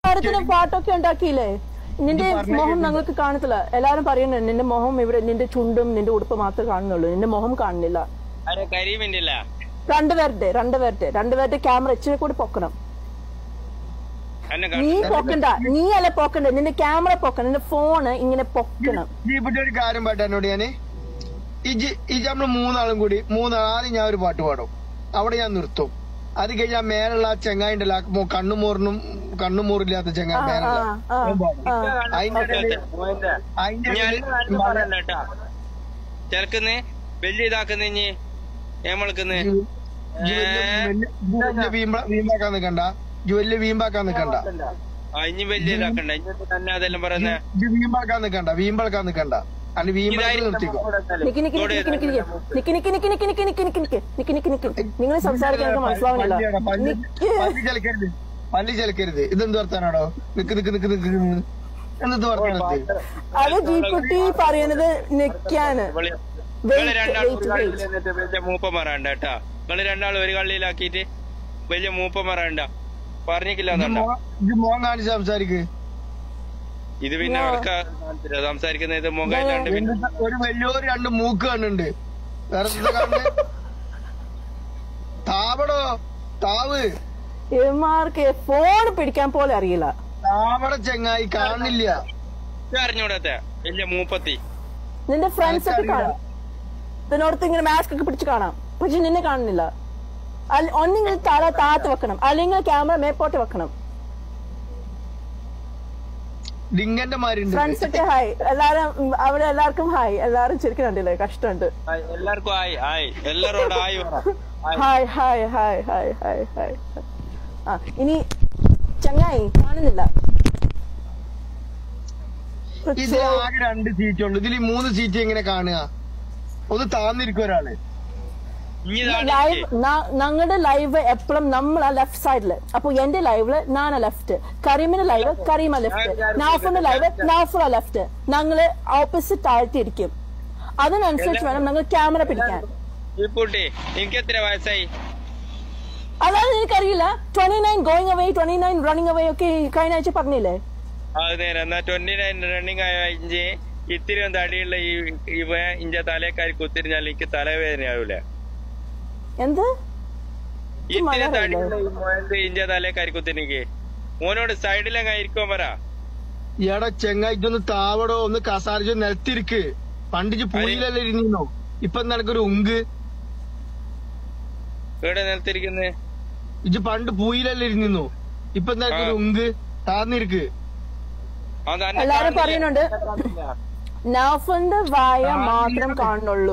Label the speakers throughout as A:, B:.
A: കല്യാണത്തിന് പാട്ടൊക്കെ ഉണ്ടാക്കിയില്ലേ നിന്റെ
B: ഇത് പറഞ്ഞ
A: മുഖം
B: കേട്ടില്ല.
A: ഞങ്ങൾക്ക് കാണത്തില്ല എല്ലാരും പറയുന്നുണ്ട് നിന്റെ മുഖം ഇവിടെ നിന്റെ ചുണ്ടും നിന്റെ ഉടുപ്പ് മാത്രമേ കാണുന്നുള്ളൂ നിന്റെ മുഖം കാണുന്നില്ല
C: അരെ കരീമിണ്ടില്ല
A: രണ്ടുപേരുടെ രണ്ടുപേരുടെ രണ്ടുപേരുടെ ക്യാമറ ഇച്ചിരി കൂടി പൊക്കണം
C: എന്നെ
A: നീ
C: കാണും
A: പൊക്കണ്ട നീ അല്ല പൊക്കണ്ട നിന്റെ ക്യാമറ പൊക്കണം നിന്റെ ഫോണ് ഇങ്ങനെ പൊക്കണം
B: ഈ ഇവിടെ ഒരു കാര്യം പാട്ടെ എന്നോട് ഞാന് ഇജ് ഇജ് നമ്മള് മൂന്നാളും കൂടി മൂന്നാൾ ആദ്യം ഞാൻ ഒരു പാട്ട് പാടും അവിടെ ഞാൻ നിർത്തും അത് കഴിഞ്ഞ് ആ മേലുള്ള ആ ചെങ്ങായി ഉണ്ടല്ലോ ആ മോ- കണ്ണുമൂറിനും കണ്ണുമൂറില്ലാത്ത ചെങ്ങായി മേലുള്ള
A: ആ,
B: ഞാൻ പാടും.
A: ആ.
B: അതിന്റെ ഇടയില് അതിന്റെ
C: ഞാൻ
B: ഇടയില്
C: പറയണ്ട കേട്ടാ ചെറുക്കുന്ന് വലിയ ഇതാക്കുന്ന ഇഞ്ഞി ഏമളക്കുന്ന്
B: ഇജ് വലിയ വലിയ- ഇജ് വലിയ വീമ്പ- വീമ്പാക്കാൻ നിക്കണ്ട ഇജ് വലിയ വീമ്പാക്കാൻ നിക്കണ്ട
C: ആ ഇഞ്ഞി വലിയ ഇതാക്കണ്ട ഇഞ്ഞി തന്നെ അതെല്ലാം പറയുന്നേ
B: ഇജ് വീമ്പാക്കാൻ നിക്കണ്ട വീമ്പാക്കാൻ നിക്കണ്ട അല്ല വീമ്പാക്കാൻ നിർത്തിക്കോ
A: നിക്ക് നിക്ക് നിക്ക് നിക്ക് നിക്ക് നിക്ക് നിക്ക് നിക്ക് നിക്ക് നിക്ക് നിക്ക് നിക്ക് നിക്ക് നിക്ക് നിക്ക് നിക്ക് നിങ്ങൾ സംസാരിക്കാൻ എനിക്ക് മനസ്സിലാവുന്നില്ല
B: പല്ലിയുടെ പല്ല്
A: നിക്ക്
B: പല്ല് ചലക്കരുത് പല്ല് ചലക്കരുത് ഇതെന്ത് വർത്താനാണോ നിക്ക് നിക്ക് നിക്ക് നിക്ക് നിക്ക്. എന്ത് വർത്താനത്ത്
A: അത് ജീക്കുട്ടി പറയുന്നത് നിക്കാണ്
C: ഇവള്
A: Wait,
C: ഇവള് രണ്ടാളും
A: wait,
C: ഒരു
A: wait.
C: കള്ളിയിൽ നിന്നിട്ട് വലിയ മൂപ്പന്മാരാണ്ട കേട്ടാ നിങ്ങള് രണ്ടാളും ഒരു കള്ളിയിലാക്കിയിട്ട് വലിയ മൂപ്പന്മാരാണ്ട പറഞ്ഞിക്കില്ല എന്നുണ്ട
B: ഇത് മോൻ കാണിച്ച് സംസാരിക്ക്
C: ഇത് പിന്നെ അവർക്ക് സംസാരിക്കുന്ന ഇത് മുഖമില്ലാണ്ട് പിന്നെ
B: എന്നിട്ട് ഒരു വലിയൊരു രണ്ട് മൂക്ക് കണ്ണുണ്ട് വേറെ എന്താ കാണുന്നത് താവടോ താവ്
A: ഇവന്മാർക്ക് ഫോൺ പിടിക്കാൻ പോലെ അറിയില്ല
B: താവട ചെങ്ങായി കാണില്ല
C: ഇത് അറിഞ്ഞൂടത്തെ വലിയ മൂപ്പത്തി
A: നിന്റെ ഫ്രണ്ട്സ് ഒക്കെ കാണാം ഇതിനോടത്ത് ഇങ്ങനെ മാസ്ക് ഒക്കെ പിടിച്ച് കാണാം പക്ഷെ നിന്നെ കാണുന്നില്ല അല്ല- ഒന്നെങ്കിൽ തല താത്ത് വെക്കണം അല്ലെങ്കിൽ ക്യാമറ മേപ്പോട്ട് വെക്കണം
B: ഡിങ്കന്റെ മാരിണ്ട്
A: ഫ്രണ്ട്സ് ഒക്കെ ഹായ് എല്ലാരും ഉം, അവിടെ എല്ലാവർക്കും ഹായ് എല്ലാരും ചിരിക്കുന്നുണ്ടല്ലേ കഷ്ടമുണ്ട്
C: ആയ്, എല്ലാവർക്കും ആയി ആയി എല്ലാരോടും ആയി പറ. ആയി.
A: Hi hi hi hi hi hi ആ ഇനി ചങ്ങായി കാണുന്നില്ല
B: ഇതിൽ ആകെ രണ്ട് സീറ്റ് ഉണ്ട് ഇതിൽ ഈ മൂന്ന് സീറ്റ് എങ്ങനെ കാണുക ഒന്ന് താന്നിരിക്കും ഒരാള്
C: ഇനി ഇതാണ്
A: ലൈവ്
C: എനിക്ക്.
A: ഞങ്ങളുടെ ലൈവ് എപ്പോഴും നമ്മളാ ലെഫ്റ്റ് സൈഡില് അപ്പൊ എന്റെ ലൈവില് ഞാനാ ലെഫ്റ്റ് കരീമിന്റെ ലൈവ് കരീമ ലെഫ്റ്റ് നാഫിന്റെ ലൈവ് നാഫുറ ലെഫ്റ്റ് ഞങ്ങള് ഓപ്പോസിറ്റ് ആയിട്ടിരിക്കും അതിനനുസരിച്ച് വേണം ഞങ്ങൾ ക്യാമറ പിടിക്കാൻ
C: ഈ കുട്ടി എനിക്ക് എത്ര വയസ്സായി
A: അതാണ് എനിക്കറിയില്ല twenty nine going away twenty nine running away ഒക്കെ കഴിഞ്ഞ ആഴ്ച പറഞ്ഞില്ലേ
C: അത് നേരം എന്നാ ട്വന്റി നയൻ റണ്ണിങ് ആയ ഇഞ്ചി ഇത്തിരി ഒന്ന് അടിയുള്ള ഈ ഇവ ഇഞ്ച തലേക്കാരി കുത്തിരിഞ്ഞാൽ എനിക്ക് തലവേദനയാവൂല
A: എന്ത്
C: ഇത്തിരി
A: മലയാളം
C: തടിയുള്ള ഈ മോന്റെ ഇഞ്ച തലേക്കാരി കുത്തിനിക്ക് മോനോട് സൈഡിലങ്ങ് ഇരിക്കുവാൻ പറ
B: എടാ ചെങ്ങായി ഇതൊന്ന് താവടോ ഒന്ന് കസാരിച്ചോ നിലത്തിരിക്ക് പണ്ടിച്ച് പൂയിലല്ലേ ഇരുന്നോ ഇപ്പൊ നിനക്കൊരു ഉങ്ക്
C: ഇവിടെ നിലത്തിരിക്കുന്നത്
B: ഇജ് പണ്ട് പൂയിലല്ലേ ഇരുന്നു ഇപ്പൊ നിനക്കൊരു ഉങ്ക് താന്നിരിക്ക്
A: എല്ലാരും പറയുന്നുണ്ട് നാഫിന്റെ വായ മാത്രം കാണുന്നുള്ളൂ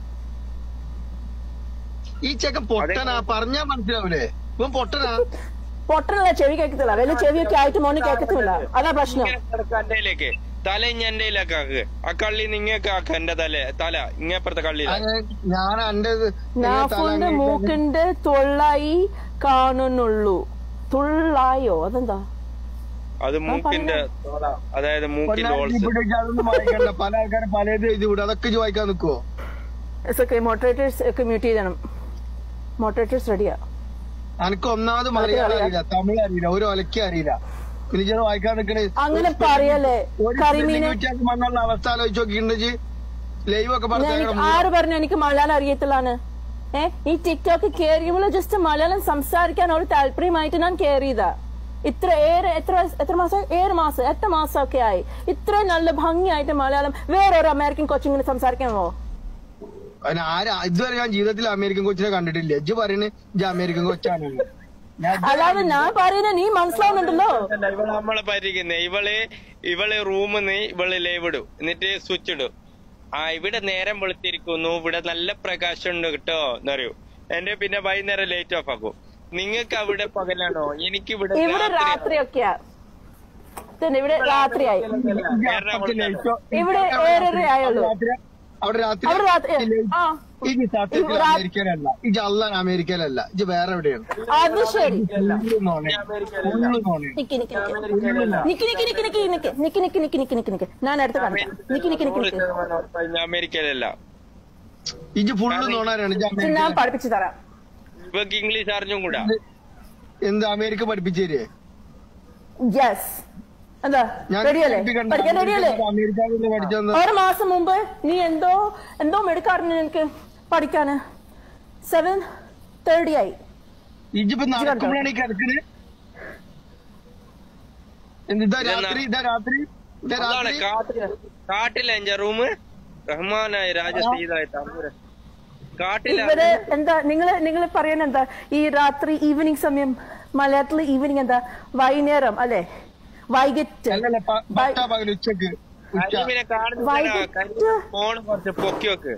B: ഈ ചെക്കൻ പൊട്ടനാ പറഞ്ഞാ മനസ്സിലാവൂലേ ഇവൻ പൊട്ടനാ
A: പൊട്ടനല്ല ചെവി കേൾക്കത്തില്ല വലിയ ചെവിയൊക്കെ ആയിട്ട് മോന് കേൾക്കത്തില്ല അതാ പ്രശ്നം
C: എന്റെയിലേക്ക് തല ഇഞ്ഞ എന്റെയിലേക്ക് ആക്ക് ആ കള്ളി നിങ്ങക്ക് ആക്ക എന്റെ തല തല ഇങ്ങപ്പുറത്തെ കള്ളിയില
B: അത് ഞാൻ എന്റെ
A: നാഫിന്റെ മൂക്കിന്റെ തൊള്ളായി കാണുന്നുള്ളൂ തുള്ളായോ അതെന്താ
C: അത് മൂക്കിന്റെ തോള അതായത് മൂക്കിന്റെ ഹോൾസ്
B: അതൊന്നും വായിക്കണ്ട പല ആൾക്കാരും പലത് എഴുതി വിടും അതൊക്കെ ഇജ്ജ് വായിക്കാൻ നിക്കുവോ
A: ഓക്കെ മോട്ടറേറ്റേഴ്സ് ഒക്കെ മ്യൂട്ട് ചെയ്യണം മോട്ടറേറ്റേഴ്സ് റെഡിയാ
B: എനിക്ക് ഒന്നാമത് മലയാളം അറിയില്ല തമിഴ് അറിയില്ല ഒരു ഒലക്ക അറിയില്ല പിന്നെ ഇജ്ജ് വായിക്കാൻ നിക്കണേ
A: അങ്ങനെ പറയല്ലേ
B: ഒരു
A: കരിമീന്
B: spelling വ്യത്യാസം വന്നുള്ള അവസ്ഥ ആലോചിച്ച് നോക്കിണ്ടെങ്കിൽ ലൈവ് ഒക്കെ
A: ഞാൻ-
B: പറഞ്ഞു
A: ആര് പറഞ്ഞു എനിക്ക് മലയാളം അറിയത്തില്ലാണ് ഏ ഈ ടിക്ടോക്ക് കയറിയുമ്പോൾ ജസ്റ്റ് മലയാളം സംസാരിക്കാൻ ഒരു താല്പര്യമായിട്ട് ഞാൻ കയറിയതാ ഇത്ര ഏറെ എത്ര വയസ്സ്- എത്ര മാസം ഏഴ് മാസം എട്ട് മാസം ഒക്കെ ആയി ഇത്ര നല്ല ഭംഗിയായിട്ട് മലയാളം വേറൊരു അമേരിക്കൻ കൊച്ചിങ്ങനെ സംസാരിക്കാമോ
B: അതിന് ആരാ ഇതുവരെ ഞാൻ ജീവിതത്തിൽ അമേരിക്കൻ കൊച്ചിനെ കണ്ടിട്ടില്ല ഇജ്ജ് പറയുന്നത് ഇജ്ജ് അമേരിക്കൻ കൊച്ചാണ് ഞാൻ
A: അല്ലാതെ ഞാൻ പറയുന്നത് നീ മനസ്സിലാവുന്നുണ്ടല്ലോ
C: ഇവള് നമ്മളെ പറ്റിക്കുന്നേ ഇവള് ഇവള് റൂമിന്ന് ഇവള് ലൈവ് ഇടും എന്നിട്ട് സ്വിച്ച് ഇടും ആ ഇവിടെ നേരം വെളുത്തിരിക്കുന്നു ഇവിടെ നല്ല പ്രകാശം ഉണ്ട് കേട്ടോ എന്നറിയൂ എന്റെ പിന്നെ വൈകുന്നേരം ലൈറ്റ് ഓഫ് ആക്കും നിങ്ങൾക്ക് അവിടെ പകലാണോ എനിക്ക് ഇവിടെ
A: ഇവിടെ രാത്രിയൊക്കെയാ തന്നെ ഇവിടെ രാത്രിയായി ഇവിടെ ഏഴര ആയുള്ളൂ
B: അവിടെ രാത്രി
A: അവിടെ രാത്രി ആ
B: ഇജ് സത്യത്തിൽ അമേരിക്കയിലല്ല ഇജ് അള്ളാൻ അമേരിക്കയിലല്ല ഇജ് വേറെ എവിടെയാണ്
A: അത് ശരി
B: ഫുള്ള് നോണയാണ്. ഫുള്ള് നോണയാണ്.
A: നിക്ക് നിക്ക് നിക്ക് നിക്ക് നിക്ക് നിക്ക് നിക്ക് നിക്ക് നിക്ക് നിക്ക് നിക്ക് നിക്ക് നിക്ക് ഞാൻ അടുത്ത് കാണിക്കാം നിക്ക് നിക്ക് നിക്ക് നിക്ക്
C: അമേരിക്കയിലല്ല
B: ഇജ് ഫുള്ള് നോണാരാണ് ഇജ്
A: ഇത് ഞാൻ
B: അമേരിക്ക
A: പഠിപ്പിച്ചു തരാം
C: ഇവക്ക് ഇംഗ്ലീഷ് അറിഞ്ഞും കൂടാ
B: എന്ത് അമേരിക്ക പഠിപ്പിച്ചു തരേ
A: യെസ് എന്താ
B: ഞാൻ
A: റെഡിയല്ലേ
B: പഠിപ്പിക്കണ്ട.
A: പഠിക്കാൻ റെഡിയല്ലേ
B: അമേരിക്കയിൽ പഠിച്ചത്
A: ഒരു മാസം മുമ്പ് നീ എന്തോ എന്തോ മെടുക്കാറുണ്ട് എനിക്ക് പഠിക്കാന് സെവൻ തേർട്ടി ആയി
B: ഇജിപ്പോ നടക്കുമ്പോഴാണ് ഈ കിടക്കണ് ഇതാ
C: ഇതെന്നാ?
B: രാത്രി ഇതാ രാത്രി ഇതാ
C: അതാണ്
B: രാത്രി
C: കാട്ടില് കാട്ടിലെ എന്റെ റൂമ് റഹ്മാനായ രാജസീതായ തമ്പുര കാട്ടില
A: ഇവര് എന്താ നിങ്ങള് നിങ്ങൾ പറയാൻ എന്താ ഈ രാത്രി ഈവനിങ് സമയം മലയാളത്തില് ഈവനിങ് എന്താ വൈകുന്നേരം അല്ലെ വൈകിട്ട്
B: അല്ലല്ല പ- പട്ടാ പകൽ ഉച്ചക്ക് ഉച്ച
C: കരിമീനെ കാണുന്ന
A: വൈകിട്ട്
C: ഫോൺ കുറച്ച് പൊക്കി വെക്ക്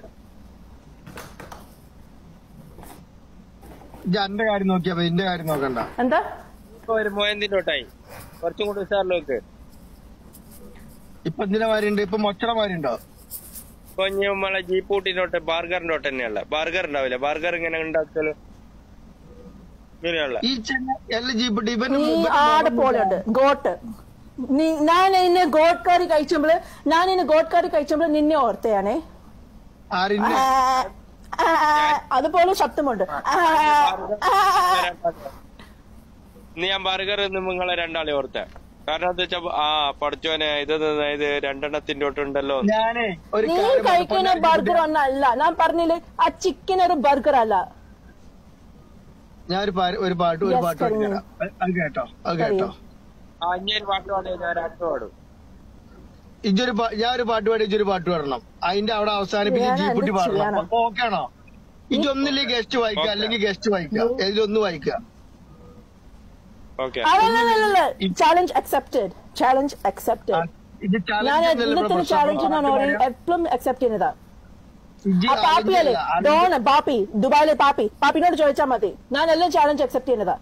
B: ഇജ്ജ് എന്റെ കാര്യം നോക്കിയാ മതി എന്റെ കാര്യം നോക്കണ്ട
A: എന്താ
C: ഇപ്പൊ ഒരു മോയന്തിനോട്ടായി കുറച്ചും കൂടി ഉഷാറിൽ വെക്ക്
B: ഇപ്പൊ എന്തിനാ മാരിണ്ട് ഇപ്പൊ മൊച്ചട മാരിണ്ടോ
C: ഇപ്പൊ ഇനി നമ്മളെ ജീപ്പൂട്ടിനോട്ട് ബാർഗറിന്റെ തൊട്ട് തന്നെയല്ല ബാർഗർ ഉണ്ടാവില്ല ബാർഗർ ഇങ്ങനെ ഉണ്ടാക്കല് ഇങ്ങനെയുള്ള
B: ഈ ചെങ്ങ എല്ലാ ജീപ്പ് ഇവൻ
A: നീ ആടെ പോലെയുണ്ട് ഗോട്ട് നീ ഞാൻ ഇന്ന് ഗോട്ട് കറി കഴിച്ചപ്പോള് ഞാൻ ഇന്ന് ഗോട്ട് കറി കഴിച്ചപ്പോൾ നിന്നെ ഓർത്തയാണേ
B: ആരിന്റെ
A: ആ, ആ, അതുപോലെ ശബ്ദമുണ്ട് ആ, ആ.
C: ഇന്ന് ഞാൻ ബർഗർ നിങ്ങളെ രണ്ടാളെ ഓർത്ത കാരണം എന്താ വെച്ചാ ആ പഠിച്ചോനെ ഇത് തിന്ന് ഇത് രണ്ടെണ്ണത്തിന്റെ തൊട്ടുണ്ടല്ലോ
B: ഞാനേ ഒരു
A: നീ
B: കാര്യം
A: കഴിക്കുന്ന
B: പറയാം.
A: ബർഗർ ഒന്നല്ല ഞാൻ പറഞ്ഞില്ലേ ആ ചിക്കൻ ഒരു ബർഗർ അല്ല
B: ഞാൻ ഒരു പാ- ഒരു പാട്ട് ഒരു
A: Yes,
B: പാട്ട്
A: പറഞ്ഞു.
B: പഠിക്കാം അത് കേട്ടോ അത് കേട്ടോ
C: ആ ഞാൻ പാട്ട് പാടിയ ഞാൻ രണ്ട് പാടും
B: ഇജൊരു പാ- ഞാൻ ഒരു പാട്ട് പാടി ഇജൊരു പാട്ട് പാടണം അതിന്റെ അവിടെ അവസാനിപ്പിച്ച്
A: ഞാൻ
B: ജീപ്പുട്ടി
A: എന്ത്
B: പാടണം
A: ചെയ്യണം?
B: അപ്പൊ ഓക്കെ ആണോ ഇജൊന്നില്ലേ ഗസ്റ്റ് വായിക്കുക അല്ലെങ്കിൽ ഗസ്റ്റ് വായിക്കുക ഇതിലൊന്ന് വായിക്കുക
C: ഓക്കെ
A: അല്ലല്ല ചാലഞ്ച് അക്സെപ്റ്റഡ് ചാലഞ്ച് അക്സെപ്റ്റഡ്
B: ഇത്
A: ഞാൻ
B: challenge എന്നല്ല
A: ഇന്നത്തെ
B: പ്രശ്നം.
A: ചാലഞ്ച് ഞാൻ എപ്പോഴും അക്സെപ്റ്റ് ചെയ്യുന്നതാ
B: ഇജ്ജ്
A: ആ പാപ്പിയല്ലേ
B: ആദ്യം-
A: ഡോൺ ബാപ്പി ദുബായിലെ പാപ്പി പാപ്പിനോട് ചോദിച്ചാൽ മതി ഞാൻ എല്ലാം ചാലഞ്ച് അക്സെപ്റ്റ് ചെയ്യുന്നതാ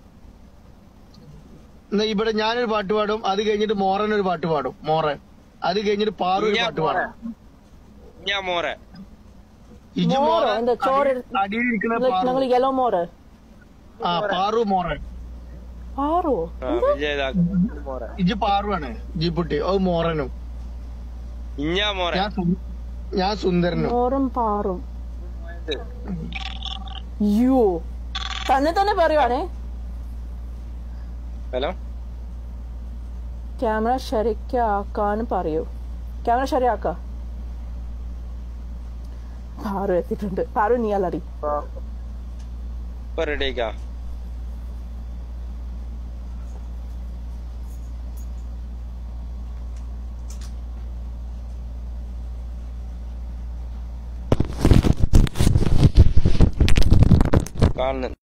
B: എന്നാ ഇവിടെ ഞാനൊരു പാട്ട് പാടും അത് കഴിഞ്ഞിട്ട് മോറൻ ഒരു പാട്ട് പാടും മോറൻ അത് കഴിഞ്ഞിട്ട് പാറു ഒരു
C: ഞാൻ
B: പാട്ട് പാടും
C: ഞാൻ മോറെ
B: ഇജ്
A: മോറോ?
B: മോറൻ
A: എന്താ ചോറ്
B: അടി- അടിയിലിരിക്കുന്ന പാറു
A: ഞങ്ങൾ യെല്ലോ മോറ്
B: ആ പാറു മോറൻ
A: ആറോ
C: ആ, വിജയദാസ് മോറെ
B: ഇജ് പാറുവാണ് ജീപ്പുട്ടി ഓ മോറനും
C: ഇഞ്ഞാ മോറെ
B: ഞാൻ സു- ഞാൻ സുന്ദരനും
A: മോറും പാറും യോ തന്നെ തന്നെ പറയുവാണേ
C: ഹലോ
A: ക്യാമറ ശരിക്കാക്കാൻ പറയൂ ക്യാമറ ശരിയാക്ക പാറു എത്തിയിട്ടുണ്ട് പാറു നീ അല്ലടി
C: ഇപ്പൊ റെഡിയാക്കാം